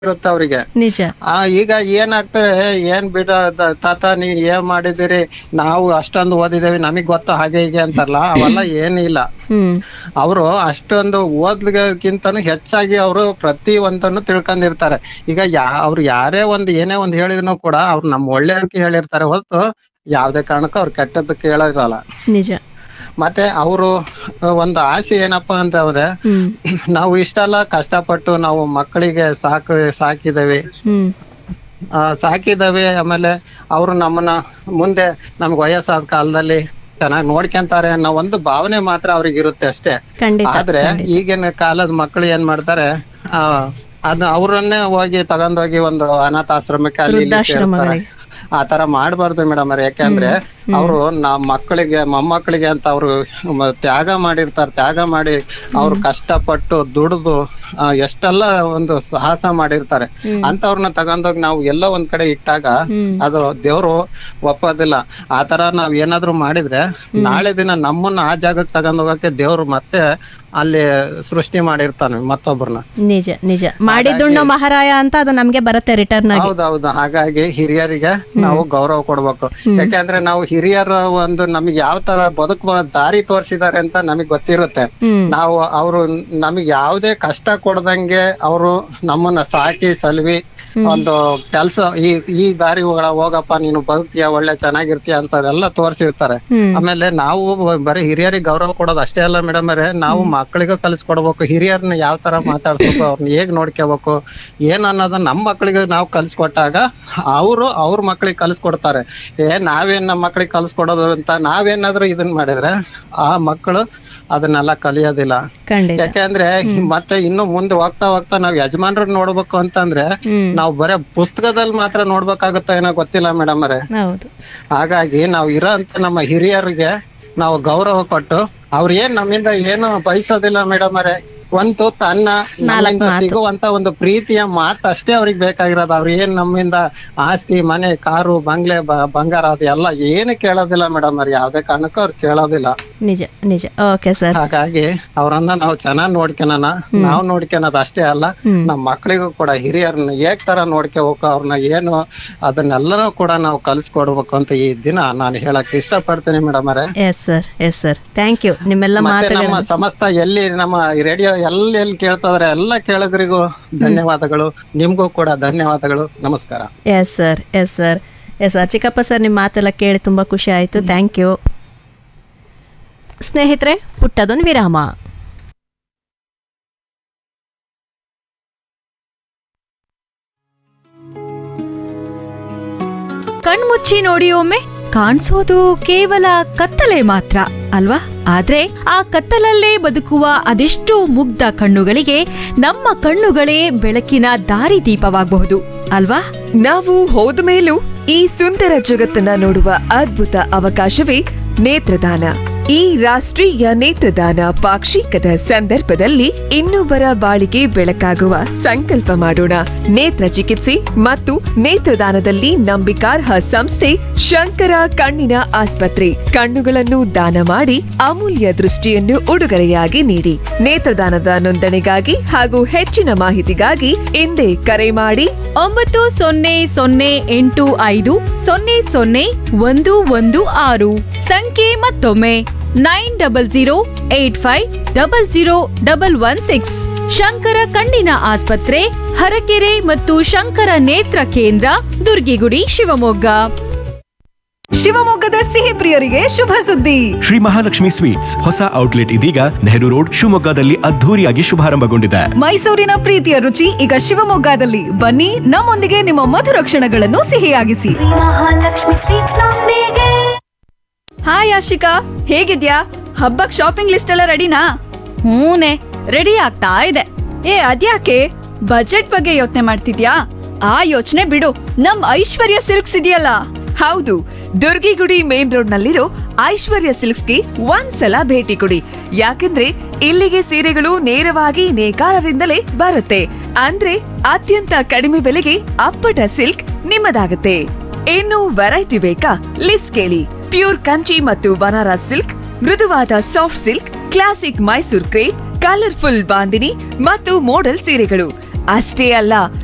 ಇರುತ್ತೆ ಅವರಿಗೆ ನಿಜ ಆ ಈಗ ಏನಾಗ್ತಾರೆ ಏನ್ ಬಿಡ ತ- ತಾತ ನೀವ್ ಏನ್ ಮಾಡಿದಿರಿ ನಾವು ಅಷ್ಟೊಂದು ಓದಿದೇವಿ ನಮಗ್ ಗೊತ್ತ ಹಾಗೆ ಹೀಗೆ ಅಂತಾರಲ್ಲ ಅವೆಲ್ಲ ಏನಿಲ್ಲ ಹ್ಮ್ ಅವರು ಅಷ್ಟೊಂದು ಓದ್ಲಿಕ್ಕಿಂತನೂ ಹೆಚ್ಚಾಗಿ ಅವರು ಪ್ರತಿ ಒಂದನ್ನು ತಿಳ್ಕೊಂಡಿರ್ತಾರೆ ಈಗ ಯಾ ಅವ್ರು ಯಾರೇ ಒಂದ್ ಏನೇ ಒಂದ್ ಹೇಳಿದ್ರು ಕೂಡ ಅವ್ರು ನಮ್ ಒಳ್ಳೆಯದಕ್ಕೆ ಹೇಳಿರ್ತಾರೆ ಹೊರತು ಯಾವ್ದೇ ಕಾರಣಕ್ಕೂ ಅವ್ರು ಕೆಟ್ಟದ್ದಕ್ಕೆ ಹೇಳೋದಿರಲ್ಲ ನಿಜ ಮತ್ತೆ ಅವರು ಒಂದು ಆಸೆ ಏನಪ್ಪಾ ಅಂತಂದ್ರೆ ಹ್ಮ್ ನಾವು ಇಷ್ಟೆಲ್ಲ ಕಷ್ಟಪಟ್ಟು ನಾವು ಮಕ್ಕಳಿಗೆ ಸಾಕು ಸಾಕಿದೇವಿ ಹ್ಮ್ ಆ, ಸಾಕಿದವೆ ಆಮೇಲೆ ಅವರು ನಮ್ಮನ್ನ ಮುಂದೆ ನಮ್ಗೆ ವಯಸ್ಸಾದ ಕಾಲದಲ್ಲಿ ಚೆನ್ನಾಗಿ ನೋಡ್ಕೊಂತಾರೆ ಅನ್ನೋ ಒಂದು ಭಾವನೆ ಮಾತ್ರ ಅವ್ರಿಗೆ ಇರುತ್ತೆ ಅಷ್ಟೇ ಖಂಡಿತ ಆದ್ರೆ ಈಗಿನ ಕಾಲದ ಮಕ್ಕಳು ಏನ್ ಮಾಡ್ತಾರೆ ಆ ಅದ್ ಅವ್ರನ್ನೇ ಹೋಗಿ ತಗೊಂಡೋಗಿ ಒಂದು ಅನಾಥಾಶ್ರಮಕ್ಕೆ ಅಲ್ಲಿ ಇಲ್ಲಿ ಸೇರಿಸ್ತಾರೆ ವೃದ್ಧಾಶ್ರಮಗಳಿಗೆ. ಆ ತರ ಮಾಡ್ಬಾರ್ದು ಮೇಡಮ್ ಅವ್ರೆ ಯಾಕಂದ್ರೆ ಅವರು ನಮ್ ಮಕ್ಕಳಿಗೆ ಮೊಮ್ಮಕ್ಕಳಿಗೆ ಅಂತ ಅವರು ತ್ಯಾಗ ಮಾಡಿರ್ತಾರೆ ತ್ಯಾಗ ಮಾಡಿ ಅವ್ರು ಕಷ್ಟಪಟ್ಟು ದುಡಿದು ಆ, ಎಷ್ಟೆಲ್ಲ ಒಂದು ಸಾಹಸ ಮಾಡಿರ್ತಾರೆ ಅಂತವ್ರನ್ನ ತಗೊಂಡೋಗಿ ನಾವು ಎಲ್ಲೋ ಒಂದ್ ಕಡೆ ಇಟ್ಟಾಗ ಹ್ಮ್ ಅದು ದೇವ್ರು ಒಪ್ಪೋದಿಲ್ಲ ಆ ತರ ನಾವ್ ಏನಾದ್ರು ಮಾಡಿದ್ರೆ ನಾಳೆ ದಿನ ನಮ್ಮನ್ನ ಆ ಜಾಗಕ್ಕೆ ತಗೊಂಡ್ ಹೋಗಕ್ಕೆ ದೇವ್ರು ಮತ್ತೆ ಅಲ್ಲಿ ಸೃಷ್ಟಿ ಮಾಡಿರ್ತಾನೆ ಮತ್ತೊಬ್ಬರನ್ನ ನಿಜ ನಿಜ ಮಾಡಿದ್ದುಣ್ಣು ಮಹಾರಾಯ ಅಂತ ಅದು ನಮ್ಗೆ ಬರುತ್ತೆ ರಿಟರ್ನ್ ಆಗಿ ಹೌದೌದು ಹಾಗಾಗಿ ಹಿರಿಯರಿಗೆ ನಾವು ಗೌರವ ಕೊಡ್ಬೇಕು ಯಾಕಂದ್ರೆ ನಾವು ಹಿರಿಯರ ಒಂದು ನಮಗೆ ಯಾವ ತರ ಬದುಕುವ ದಾರಿ ತೋರಿಸಿದ್ದಾರೆ ಅಂತ ನಮಗ್ ಗೊತ್ತಿರುತ್ತೆ ಹ್ಮ್ ನಾವು ಅವರು ನಮಗೆ ಯಾವುದೇ ಕಷ್ಟ ಕೊಡ್ದಂಗೆ ಅವರು ನಮ್ಮನ್ನ ಸಾಕಿ ಸಲ್ವಿ ಒಂದು ಕೆಲ್ಸ ಈ ಈ ದಾರಿ ಒಳ- ಹೋಗಪ್ಪ ನೀನು ಬದುಕ್ತೀಯ ಒಳ್ಳೆ ಚೆನ್ನಾಗಿರ್ತೀಯ ಅಂತದೆಲ್ಲ ತೋರಿಸಿರ್ತಾರೆ ಹ್ಮ್ ಆಮೇಲೆ ನಾವು ಬರೀ ಹಿರಿಯರಿಗೆ ಗೌರವ ಕೊಡೋದು ಅಷ್ಟೇ ಅಲ್ಲ ಮೇಡಮ್ ಅವರೇ ನಾವು ಮಕ್ಕಳಿಗೂ ಕಲಿಸ್ಕೊಡ್ಬೇಕು ಹಿರಿಯರ್ನ ಯಾವ ತರ ಮಾತಾಡ್ಸ್ಬೇಕು ಅವ್ರನ್ನ ಹೇಗ್ ನೋಡ್ಕೋಬೇಕು ಏನ್ ಅನ್ನೋದನ್ನ ನಮ್ಮ ಮಕ್ಕಳಿಗೆ ನಾವು ಕಲಿಸ್ಕೊಟ್ಟಾಗ ಅವರು ಅವ್ರ ಮಕ್ಳಿಗೆ ಕಲಿಸ್ಕೊಡ್ತಾರೆ ಏ ನಾವೇನ್ ನಮ್ಮ ಮಕ್ಳಿಗೆ ಕಲಿಸ್ಕೊಡೋದು ಅಂತ ನಾವೇನಾದ್ರೂ ಇದನ್ ಮಾಡಿದ್ರೆ ಆ ಮಕ್ಕಳು ಅದನ್ನೆಲ್ಲ ಕಲಿಯೋದಿಲ್ಲ ಖಂಡಿತ ಯಾಕೆಂದ್ರೆ ಮತ್ತೆ ಇನ್ನು ಮುಂದೆ ಹೋಗ್ತಾ ಹೋಗ್ತಾ ನಾವ್ ಯಜಮಾನ್ರನ್ನ ನೋಡ್ಬೇಕು ಅಂತಂದ್ರೆ ಹ್ಮ್ ನಾವು ಬರೇ ಪುಸ್ತಕದಲ್ಲಿ ಮಾತ್ರ ನೋಡ್ಬೇಕಾಗುತ್ತೋ ಏನೋ ಗೊತ್ತಿಲ್ಲ ಮೇಡಮ್ ಅವರೇ ಹೌದು ಹಾಗಾಗಿ ನಾವು ಇರೋ ಅಂತ ನಮ್ಮ ಹಿರಿಯರಿಗೆ ನಾವು ಗೌರವ ಕೊಟ್ಟು ಅವ್ರ ಏನ್ ನಮ್ಮಿಂದ ಏನು ಬಯಸೋದಿಲ್ಲ ಮೇಡಮ್ ಅವರೇ ಒಂದು ತನ್ನ ನಮ್ಮಿಂದ ಸಿಗುವಂತ ಒಂದು ಪ್ರೀತಿಯ ಮಾತು ಅಷ್ಟೇ ಅವ್ರಿಗೆ ಬೇಕಾಗಿರೋದು ಅವ್ರ ಏನ್ ನಮ್ಮಿಂದ ಆಸ್ತಿ ಮನೆ ಕಾರು ಬಂಗ್ಲೆ ಬ- ಬಂಗಾರ ಅದು ಎಲ್ಲ ಏನು ಕೇಳೋದಿಲ್ಲ ಮೇಡಮ್ ಅವ್ರು ಯಾವ್ದೇ ಕಾರಣಕ್ಕೂ ಅವ್ರು ಕೇಳೋದಿಲ್ಲ ನಿಜ ನಿಜ ಓಕೆ ಸರ್ ಹಾಗಾಗಿ ಅವ್ರನ್ನ ನಾವು ಚೆನ್ನಾಗ್ ನೋಡ್ಕೊಳನ ನಾವು ನೋಡ್ಕೊಳೋದು ಅಷ್ಟೇ ಅಲ್ಲ ಹ್ಮ್. ನಮ್ಮ ಮಕ್ಕಳಿಗೂ ಕೂಡ ಹಿರಿಯರನ್ನ ಹೇಗ್ ತರ ನೋಡ್ಕೋಬೇಕು ಅವ್ರನ್ನ ಏನು ಅದನ್ನೆಲ್ಲರೂ ಕೂಡ ನಾವು ಕಲಿಸ್ಕೊಡ್ಬೇಕು ಅಂತ ಈ ದಿನ ನಾನು ಹೇಳಕ್ ಇಷ್ಟಪಡ್ತೀನಿ ಮೇಡಮ್ ಅವರೇ yes sir yes sir thank you ನಿಮ್ಮೆಲ್ಲ ಮತ್ತೆ ನಮ್ಮ ಮಾತುಗಳು ಸಮಸ್ತ ಎಲ್ಲಿ ನಮ್ಮ ರೇಡಿಯೋ ಎಲ್ಲಿ ಎಲ್ಲಿ ಕೇಳ್ತಾದ್ರೆ ಎಲ್ಲ ಕೇಳಗರಿಗೂ ಧನ್ಯವಾದಗಳು ನಿಮ್ಗೂ ಕೂಡ ಧನ್ಯವಾದಗಳು ನಮಸ್ಕಾರ yes sir yes sir yes sir ಚಿಕ್ಕಪ್ಪ ಸರ್ ನಿಮ್ಮ ಮಾತೆಲ್ಲ ಕೇಳಿ ತುಂಬ ಖುಷಿ ಆಯಿತು ಥ್ಯಾಂಕ್ ಯು ಸ್ನೇಹಿತರೆ ಪುಟ್ಟದೊಂದು ವಿರಾಮ ಕಣ್ಮುಚ್ಚಿ ನೋಡಿ ಒಮ್ಮೆ ಕಾಣಿಸೋದು ಕೇವಲ ಕತ್ತಲೆ ಮಾತ್ರ ಅಲ್ವಾ ಆದ್ರೆ ಆ ಕತ್ತಲಲ್ಲೇ ಬದುಕುವ ಅದೆಷ್ಟೋ ಮುಗ್ಧ ಕಣ್ಣುಗಳಿಗೆ ನಮ್ಮ ಕಣ್ಣುಗಳೇ ಬೆಳಕಿನ ದಾರಿದೀಪವಾಗಬಹುದು ಅಲ್ವಾ ನಾವು ಹೋದ ಮೇಲೂ ಈ ಸುಂದರ ಜಗತ್ತನ್ನ ನೋಡುವ ಅದ್ಭುತ ಅವಕಾಶವೇ ನೇತ್ರದಾನ ಈ ರಾಷ್ಟ್ರೀಯ ನೇತ್ರದಾನ ಪಾಕ್ಷಿಕದ ಸಂದರ್ಭದಲ್ಲಿ ಇನ್ನೊಬ್ಬರ ಬಾಳಿಗೆ ಬೆಳಕಾಗುವ ಸಂಕಲ್ಪ ಮಾಡೋಣ ನೇತ್ರ ಚಿಕಿತ್ಸೆ ಮತ್ತು ನೇತ್ರದಾನದಲ್ಲಿ ನಂಬಿಕಾರ್ಹ ಸಂಸ್ಥೆ ಶಂಕರ ಕಣ್ಣಿನ ಆಸ್ಪತ್ರೆ ಕಣ್ಣುಗಳನ್ನು ದಾನ ಮಾಡಿ ಅಮೂಲ್ಯ ದೃಷ್ಟಿಯನ್ನು ಉಡುಗೊರೆಯಾಗಿ ನೀಡಿ ನೇತ್ರದಾನದ ನೋಂದಣಿಗಾಗಿ ಹಾಗೂ ಹೆಚ್ಚಿನ ಮಾಹಿತಿಗಾಗಿ ಹಿಂದೆ ಕರೆ ಮಾಡಿ ಒಂಬತ್ತು ಸೊನ್ನೆ ಸೊನ್ನೆ ಎಂಟು ಐದು ಸೊನ್ನೆ ಸೊನ್ನೆ ಒಂದು ಒಂದು ಆರು ಸಂಖ್ಯೆ ಮತ್ತೊಮ್ಮೆ nine double zero eight five double zero double one six Shankara ಕಣ್ಣಿನ ಆಸ್ಪತ್ರೆ ಹರಕೆರೆ ಮತ್ತು ಶಂಕರ ನೇತ್ರ ಕೇಂದ್ರ ದುರ್ಗಿಗುಡಿ ಶಿವಮೊಗ್ಗ ಶಿವಮೊಗ್ಗದ ಸಿಹಿ ಪ್ರಿಯರಿಗೆ ಶುಭ ಸುದ್ದಿ ಶ್ರೀ ಮಹಾಲಕ್ಷ್ಮಿ ಸ್ವೀಟ್ಸ್ ಹೊಸ ಔಟ್ಲೆಟ್ ಇದೀಗ ನೆಹರು ರೋಡ್ ಶಿವಮೊಗ್ಗದಲ್ಲಿ ಅದ್ಧೂರಿಯಾಗಿ ಶುಭಾರಂಭಗೊಂಡಿದೆ ಮೈಸೂರಿನ ಪ್ರೀತಿಯ ರುಚಿ ಈಗ ಶಿವಮೊಗ್ಗದಲ್ಲಿ ಬನ್ನಿ ನಮ್ಮೊಂದಿಗೆ ನಿಮ್ಮ ಮಧುರ ಕ್ಷಣಗಳನ್ನು ಸಿಹಿಯಾಗಿಸಿ ಮಹಾಲಕ್ಷ್ಮಿ ಸ್ವೀಟ್ಸ್ ನೊಂದಿಗೆ ಹಾಯ್ ಆಶಿಕಾ ಹೇಗಿದ್ಯಾ ಹಬ್ಬಕ್ ಶಾಪಿಂಗ್ ಲಿಸ್ಟ್ ಎಲ್ಲ ರೆಡಿನಾ ಹೂನೆ ರೆಡಿ ಆಗ್ತಾ ಇದೆ ಏ ಅದ್ಯಾಕೆ ಬಜೆಟ್ ಬಗ್ಗೆ ಯೋಚನೆ ಮಾಡ್ತಿದ್ಯಾ ಆ ಯೋಚನೆ ಬಿಡು ನಮ್ ಐಶ್ವರ್ಯ ಸಿಲ್ಕ್ಸ್ ಇದೆಯಲ್ಲ ಹೌದು ದುರ್ಗಿಗುಡಿ ಮೇನ್ ರೋಡ್ ನಲ್ಲಿರೋ ಐಶ್ವರ್ಯ ಸಿಲ್ಕ್ಸ್ಗೆ ಒಂದ್ಸಲ ಭೇಟಿ ಕೊಡಿ ಯಾಕಂದ್ರೆ ಇಲ್ಲಿಗೆ ಸೀರೆಗಳು ನೇರವಾಗಿ ನೇಕಾರರಿಂದಲೇ ಬರುತ್ತೆ ಅಂದ್ರೆ ಅತ್ಯಂತ ಕಡಿಮೆ ಬೆಲೆಗೆ ಅಪ್ಪಟ ಸಿಲ್ಕ್ ನಿಮ್ಮದಾಗುತ್ತೆ ಇನ್ನು ವೆರೈಟಿ ಬೇಕಾ ಲಿಸ್ಟ್ ಕೇಳಿ ಪ್ಯೂರ್ ಕಂಚಿ ಮತ್ತು ಬನಾರಸ್ ಸಿಲ್ಕ್ ಮೃದುವಾದ soft silk classic Mysore crepe colourful bandhani ಮತ್ತು ಮೋಡಲ್ ಸೀರೆಗಳು ಅಷ್ಟೇ ಅಲ್ಲ